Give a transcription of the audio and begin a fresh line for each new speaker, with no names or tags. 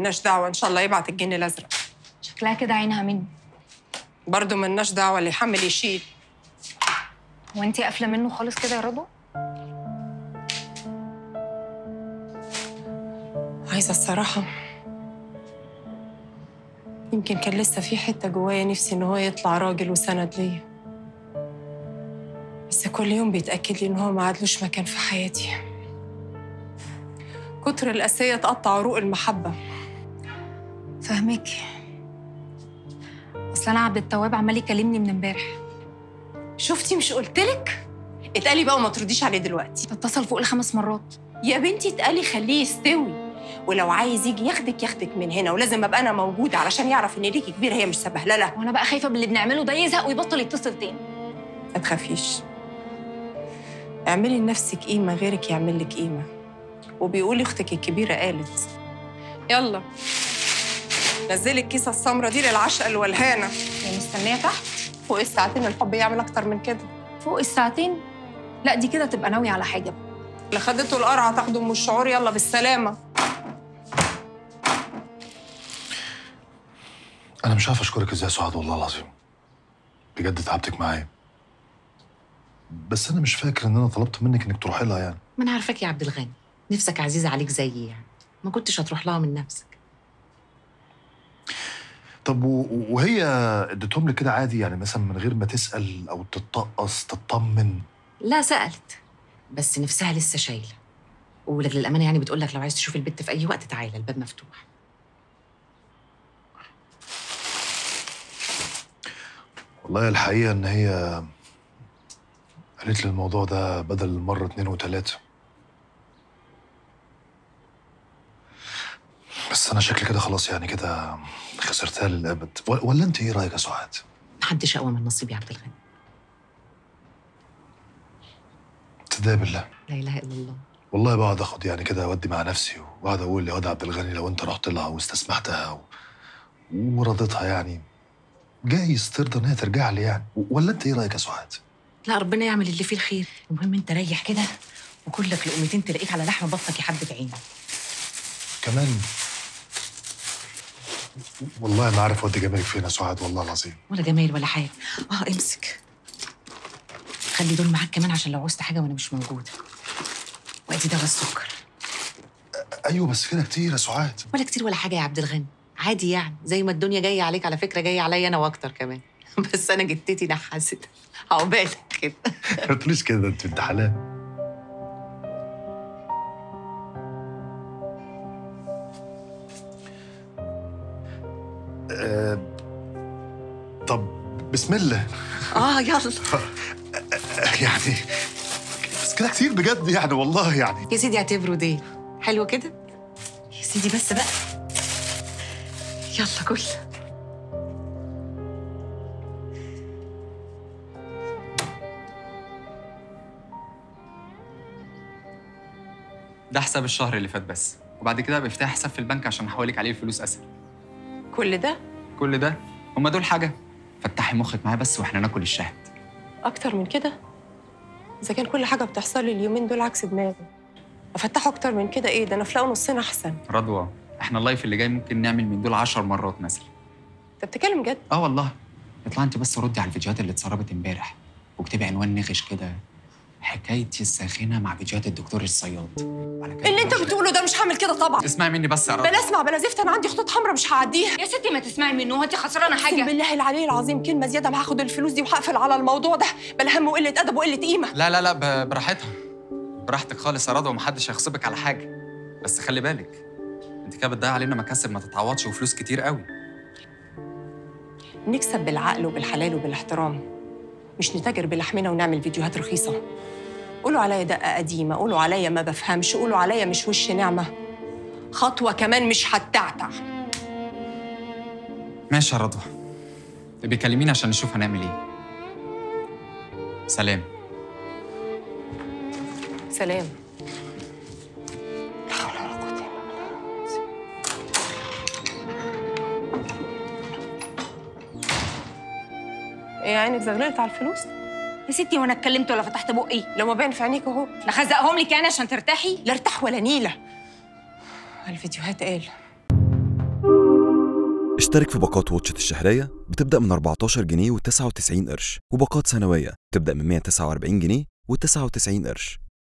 ملناش دعوه ان شاء الله يبعت الجن الازرق
شكلها كده عينها منه
برضه ملناش دعوه اللي يحمل يشيل
هو انت قافله منه خالص كده يا رضوى
عايزه الصراحه يمكن كان لسه في حته جوايا نفسي ان هو يطلع راجل وسند ليا بس كل يوم بيتاكد لي ان هو ما عادلوش مكان في حياتي كتر القاسيه تقطع عروق المحبه
فهمك اصل انا عبد التواب عمال يكلمني من امبارح
شفتي مش قلتلك اتقالي بقى وما ترديش عليه دلوقتي
اتصل فوق الخمس مرات
يا بنتي اتقالي خليه يستوي ولو عايز يجي ياخدك ياخدك من هنا ولازم ابقى انا موجوده علشان يعرف ان ليكي كبيره هي مش سبهلله
وانا بقى خايفه باللي بنعمله ده يزهق ويبطل يتصل تاني
ما تخافيش اعملي لنفسك قيمه غيرك يعمل لك قيمه وبيقولي اختك الكبيره قالت يلا نزلي الكيسه السمرة دي للعشقه الولهانه
هي مستنيه تحت
فوق الساعتين الحب يعمل اكتر من كده
فوق الساعتين لا دي كده تبقى ناويه على حاجه بقى.
اللي خدته القرعه تاخده ام الشعور يلا بالسلامه
انا مش عارف اشكرك ازاي يا سعاد والله العظيم بجد تعبتك معايا بس انا مش فاكر ان انا طلبت منك انك تروحي لها يعني
ما انا عارفاك يا عبد الغني نفسك عزيزه عليك زيي يعني ما كنتش هتروح لها من نفسك
طب و- وهي اديتهم لك كده عادي يعني مثلا من غير ما تسال او تتطقص تطمن
لا سالت بس نفسها لسه شايله ولك للامانه يعني بتقول لك لو عايز تشوف البت في اي وقت تعالى الباب مفتوح
والله الحقيقه ان هي قالت لي الموضوع ده بدل مره اتنين وتلاته بس انا شكلي كده خلاص يعني كده خسرتها للابد و- ولا انت ايه رايك يا سعاد؟
محدش اقوى من نصيبي يا عبد الغني
تصدقي بالله
لا اله الا الله
والله بقعد اخد يعني كده اودي مع نفسي وبقعد اقول يا واد عبد الغني لو انت رحت لها واستسمحتها و... ورضيتها يعني جايز ترضى ان هي ترجع لي يعني و- ولا انت ايه رايك يا سعاد؟
لا ربنا يعمل اللي فيه الخير المهم انت ريح كده وكلك لقمتين تلاقيك على لحم بطنك يا حبه عيني
كمان والله ما عارف اودي جمالك فين يا سعاد والله العظيم
ولا جمايل ولا حاجه اه امسك خلي دول معاك كمان عشان لو عوزت حاجه وانا مش موجوده وادي دواء السكر
ايوه بس كده كتير يا سعاد
ولا كتير ولا حاجه يا عبد الغني عادي يعني زي ما الدنيا جايه عليك على فكره جايه عليا انا واكتر كمان بس انا جتتي نحست عقبالك كده
ما تقوليش كده انت بنت حلال آه، طب بسم الله
اه يلا
يعني بس كده كتير بجد يعني والله يعني
يا سيدي اعتبره دي حلو كده يا سيدي بس بقى يلا كل
ده حساب الشهر اللي فات بس وبعد كده بفتح حساب في البنك عشان احولك عليه الفلوس اسهل
كل ده
كل ده هما دول حاجه فتحي مخك معايا بس واحنا ناكل الشهد
اكتر من كده اذا كان كل حاجه بتحصل لي اليومين دول عكس دماغي افتحه اكتر من كده ايه ده انا فلاقه نصنا احسن
رضوى احنا اللايف اللي جاي ممكن نعمل من دول عشر مرات مثلا
انت بتتكلم جد
اه والله اطلع انت بس ردي على الفيديوهات اللي اتسربت امبارح واكتبي عنوان نغش كده حكايتي الساخنه مع فيديوهات الدكتور الصياد وعلى كده
اللي انت بتقوله ده مش هعمل كده طبعا
اسمعي مني بس يا رضوى
بلا اسمع بلا زفت انا عندي خطوط حمراء مش هعديها
يا ستي ما تسمعي منه هو انت خسرانه
اقسم
حاجه
بالله العلي العظيم كلمه زياده ما هاخد الفلوس دي وهقفل على الموضوع ده بلا هم وقله ادب وقله قيمه
لا لا لا ب- براحتها براحتك خالص يا رضوى ومحدش هيغصبك على حاجه بس خلي بالك انت كده بتضيع علينا مكاسب ما تتعوضش وفلوس كتير قوي
نكسب بالعقل وبالحلال وبالاحترام مش نتاجر بلحمنا ونعمل فيديوهات رخيصه قولوا عليا دقه قديمه قولوا عليا ما بفهمش قولوا عليا مش وش نعمه خطوه كمان مش هتعتع
ماشي يا رضوى تبقي كلميني عشان نشوف هنعمل ايه سلام
سلام لا حول ولا قوة إلا بالله. ايه عينك زغللت على الفلوس؟
يا ستي وانا اتكلمت ولا فتحت بقي
لو ما باين في عينيك اهو
لا خزقهم لك يعني عشان ترتاحي
لا ارتاح ولا نيله الفيديوهات قال
اشترك في باقات واتشت الشهرية بتبدأ من 14 جنيه و99 قرش وباقات سنوية بتبدأ من 149 جنيه و99 قرش